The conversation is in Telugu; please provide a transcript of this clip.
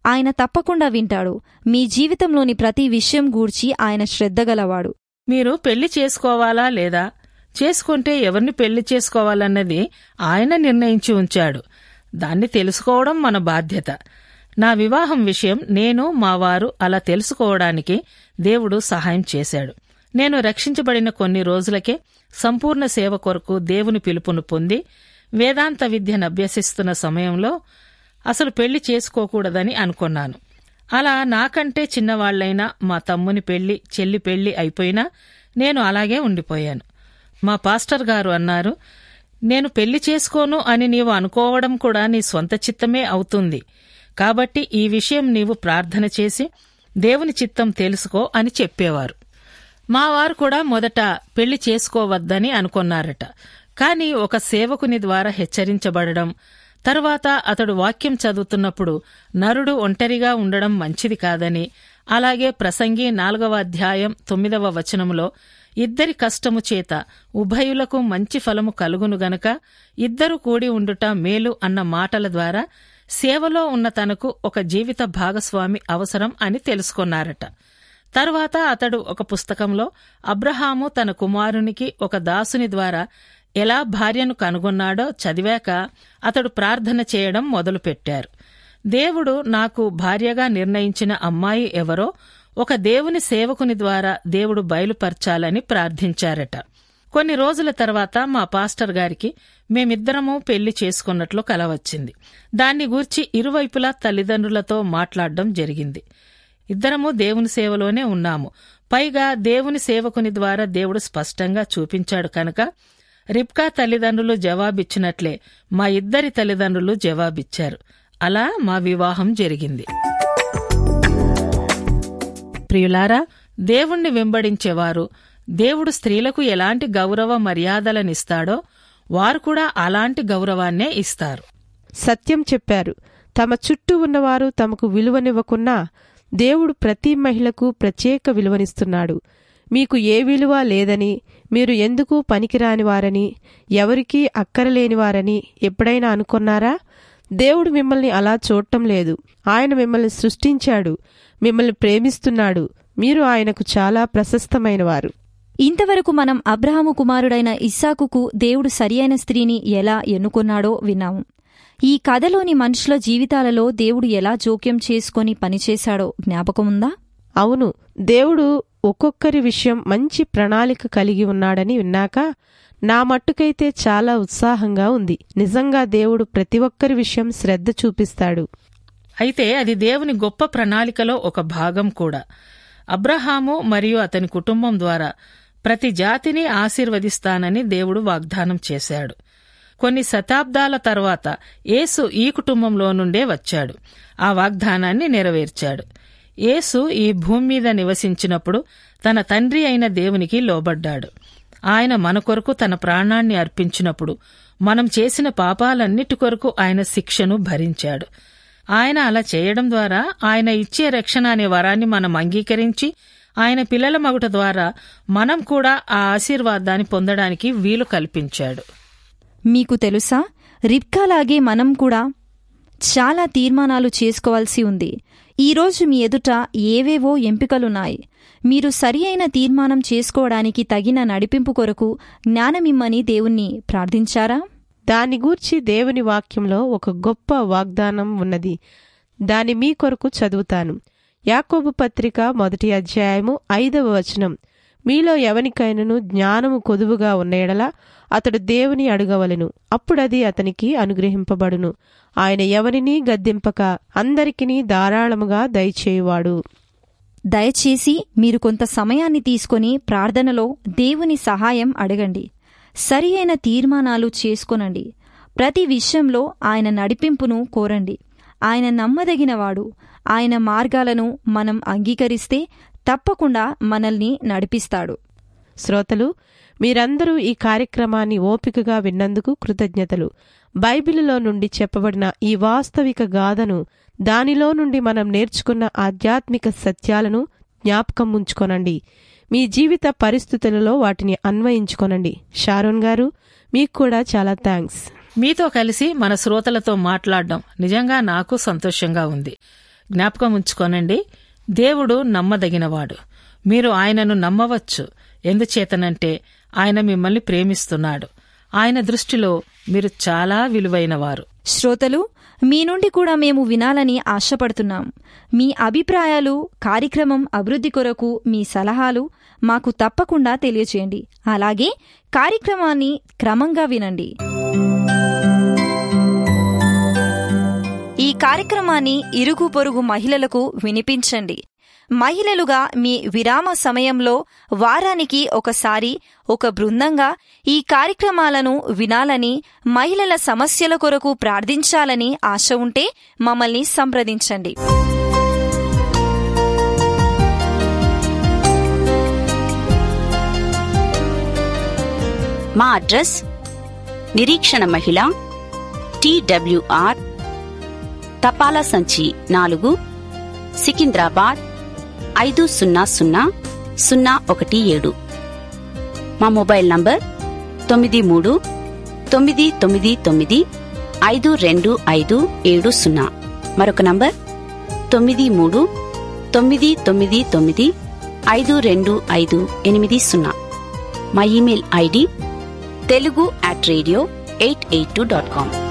ఆయన తప్పకుండా వింటాడు మీ జీవితంలోని ప్రతి విషయం గూర్చి ఆయన శ్రద్ధగలవాడు మీరు పెళ్లి చేసుకోవాలా లేదా చేసుకుంటే ఎవరిని పెళ్లి చేసుకోవాలన్నది ఆయన నిర్ణయించి ఉంచాడు దాన్ని తెలుసుకోవడం మన బాధ్యత నా వివాహం విషయం నేను మా వారు అలా తెలుసుకోవడానికి దేవుడు సహాయం చేశాడు నేను రక్షించబడిన కొన్ని రోజులకే సంపూర్ణ సేవ కొరకు దేవుని పిలుపును పొంది వేదాంత విద్యను అభ్యసిస్తున్న సమయంలో అసలు పెళ్లి చేసుకోకూడదని అనుకున్నాను అలా నాకంటే చిన్నవాళ్లైనా మా తమ్ముని పెళ్లి చెల్లి పెళ్లి అయిపోయినా నేను అలాగే ఉండిపోయాను మా పాస్టర్ గారు అన్నారు నేను పెళ్లి చేసుకోను అని నీవు అనుకోవడం కూడా నీ స్వంత చిత్తమే అవుతుంది కాబట్టి ఈ విషయం నీవు ప్రార్థన చేసి దేవుని చిత్తం తెలుసుకో అని చెప్పేవారు మా వారు కూడా మొదట పెళ్లి చేసుకోవద్దని అనుకున్నారట కాని ఒక సేవకుని ద్వారా హెచ్చరించబడడం తరువాత అతడు వాక్యం చదువుతున్నప్పుడు నరుడు ఒంటరిగా ఉండడం మంచిది కాదని అలాగే ప్రసంగి నాలుగవ అధ్యాయం తొమ్మిదవ వచనములో ఇద్దరి కష్టము చేత ఉభయులకు మంచి ఫలము కలుగును గనక ఇద్దరు కూడి ఉండుట మేలు అన్న మాటల ద్వారా సేవలో ఉన్న తనకు ఒక జీవిత భాగస్వామి అవసరం అని తెలుసుకున్నారట తరువాత అతడు ఒక పుస్తకంలో అబ్రహాము తన కుమారునికి ఒక దాసుని ద్వారా ఎలా భార్యను కనుగొన్నాడో చదివాక అతడు ప్రార్థన చేయడం మొదలుపెట్టారు దేవుడు నాకు భార్యగా నిర్ణయించిన అమ్మాయి ఎవరో ఒక దేవుని సేవకుని ద్వారా దేవుడు బయలుపర్చాలని ప్రార్థించారట కొన్ని రోజుల తర్వాత మా పాస్టర్ గారికి మేమిద్దరము పెళ్లి చేసుకున్నట్లు కలవచ్చింది దాన్ని గూర్చి ఇరువైపులా తల్లిదండ్రులతో మాట్లాడడం జరిగింది ఇద్దరము దేవుని సేవలోనే ఉన్నాము పైగా దేవుని సేవకుని ద్వారా దేవుడు స్పష్టంగా చూపించాడు కనుక రిబ్కా తల్లిదండ్రులు జవాబిచ్చినట్లే మా ఇద్దరి తల్లిదండ్రులు జవాబిచ్చారు అలా మా వివాహం జరిగింది ప్రియులారా దేవుణ్ణి వెంబడించేవారు దేవుడు స్త్రీలకు ఎలాంటి గౌరవ మర్యాదలనిస్తాడో వారు కూడా అలాంటి గౌరవాన్నే ఇస్తారు సత్యం చెప్పారు తమ చుట్టూ ఉన్నవారు తమకు విలువనివ్వకున్నా దేవుడు ప్రతి మహిళకు ప్రత్యేక విలువనిస్తున్నాడు మీకు ఏ విలువ లేదని మీరు ఎందుకు పనికిరాని వారని ఎవరికీ అక్కరలేనివారని ఎప్పుడైనా అనుకున్నారా దేవుడు మిమ్మల్ని అలా చూడటం లేదు ఆయన మిమ్మల్ని సృష్టించాడు మిమ్మల్ని ప్రేమిస్తున్నాడు మీరు ఆయనకు చాలా ప్రశస్తమైనవారు ఇంతవరకు మనం అబ్రహాము కుమారుడైన ఇస్సాకుకు దేవుడు సరియైన స్త్రీని ఎలా ఎన్నుకున్నాడో విన్నాము ఈ కథలోని మనుషుల జీవితాలలో దేవుడు ఎలా జోక్యం చేసుకొని పనిచేశాడో జ్ఞాపకముందా అవును దేవుడు ఒక్కొక్కరి విషయం మంచి ప్రణాళిక కలిగి ఉన్నాడని విన్నాక నా మట్టుకైతే చాలా ఉత్సాహంగా ఉంది నిజంగా దేవుడు ప్రతి ఒక్కరి విషయం శ్రద్ధ చూపిస్తాడు అయితే అది దేవుని గొప్ప ప్రణాళికలో ఒక భాగం కూడా అబ్రహాము మరియు అతని కుటుంబం ద్వారా ప్రతి జాతిని ఆశీర్వదిస్తానని దేవుడు వాగ్దానం చేశాడు కొన్ని శతాబ్దాల తర్వాత యేసు ఈ కుటుంబంలో నుండే వచ్చాడు ఆ వాగ్దానాన్ని నెరవేర్చాడు యేసు ఈ భూమి మీద నివసించినప్పుడు తన తండ్రి అయిన దేవునికి లోబడ్డాడు ఆయన మన కొరకు తన ప్రాణాన్ని అర్పించినప్పుడు మనం చేసిన పాపాలన్నిటి కొరకు ఆయన శిక్షను భరించాడు ఆయన అలా చేయడం ద్వారా ఆయన ఇచ్చే రక్షణ అనే వరాన్ని మనం అంగీకరించి ఆయన పిల్లల మగుట ద్వారా మనం కూడా ఆ ఆశీర్వాదాన్ని పొందడానికి వీలు కల్పించాడు మీకు తెలుసా రిబ్కాలాగే మనం కూడా చాలా తీర్మానాలు చేసుకోవాల్సి ఉంది ఈరోజు మీ ఎదుట ఏవేవో ఎంపికలున్నాయి మీరు సరి అయిన తీర్మానం చేసుకోవడానికి తగిన నడిపింపు కొరకు జ్ఞానమిమ్మని దేవుణ్ణి ప్రార్థించారా దాని గూర్చి దేవుని వాక్యంలో ఒక గొప్ప వాగ్దానం ఉన్నది దాని మీ కొరకు చదువుతాను యాకోబు పత్రిక మొదటి అధ్యాయము ఐదవ వచనం మీలో ఎవనికైనను జ్ఞానము కొదువుగా ఉన్న ఎడల అతడు దేవుని అడగవలెను అప్పుడది అతనికి అనుగ్రహింపబడును ఆయన ఎవరినీ గద్దింపక అందరికినీ ధారాళముగా దయచేయువాడు దయచేసి మీరు కొంత సమయాన్ని తీసుకొని ప్రార్థనలో దేవుని సహాయం అడగండి సరి అయిన తీర్మానాలు చేసుకొనండి ప్రతి విషయంలో ఆయన నడిపింపును కోరండి ఆయన నమ్మదగినవాడు ఆయన మార్గాలను మనం అంగీకరిస్తే తప్పకుండా మనల్ని నడిపిస్తాడు శ్రోతలు మీరందరూ ఈ కార్యక్రమాన్ని ఓపికగా విన్నందుకు కృతజ్ఞతలు బైబిలులో నుండి చెప్పబడిన ఈ వాస్తవిక గాథను దానిలో నుండి మనం నేర్చుకున్న ఆధ్యాత్మిక సత్యాలను జ్ఞాపకం ఉంచుకొనండి మీ జీవిత పరిస్థితులలో వాటిని అన్వయించుకొనండి షారోన్ గారు మీకు కూడా చాలా థ్యాంక్స్ మీతో కలిసి మన శ్రోతలతో మాట్లాడడం నిజంగా నాకు సంతోషంగా ఉంది జ్ఞాపకం ఉంచుకోనండి దేవుడు నమ్మదగినవాడు మీరు ఆయనను నమ్మవచ్చు ఎందుచేతనంటే ఆయన మిమ్మల్ని ప్రేమిస్తున్నాడు ఆయన దృష్టిలో మీరు చాలా విలువైనవారు శ్రోతలు మీ నుండి కూడా మేము వినాలని ఆశపడుతున్నాం మీ అభిప్రాయాలు కార్యక్రమం అభివృద్ధి కొరకు మీ సలహాలు మాకు తప్పకుండా తెలియచేయండి అలాగే కార్యక్రమాన్ని క్రమంగా వినండి ఈ కార్యక్రమాన్ని ఇరుగు పొరుగు మహిళలకు వినిపించండి మహిళలుగా మీ విరామ సమయంలో వారానికి ఒకసారి ఒక బృందంగా ఈ కార్యక్రమాలను వినాలని మహిళల సమస్యల కొరకు ప్రార్థించాలని ఆశ ఉంటే మమ్మల్ని సంప్రదించండి మా అడ్రస్ నిరీక్షణ మహిళ టీడబ్ల్యూఆర్ తపాలా సంచి నాలుగు సికింద్రాబాద్ ఐదు సున్నా సున్నా సున్నా ఒకటి ఏడు మా మొబైల్ నంబర్ తొమ్మిది మూడు తొమ్మిది తొమ్మిది తొమ్మిది ఐదు రెండు ఐదు ఏడు సున్నా మరొక నంబర్ తొమ్మిది మూడు తొమ్మిది తొమ్మిది తొమ్మిది ఐదు రెండు ఐదు ఎనిమిది సున్నా మా email ID Telugu at radio eight eight two dot com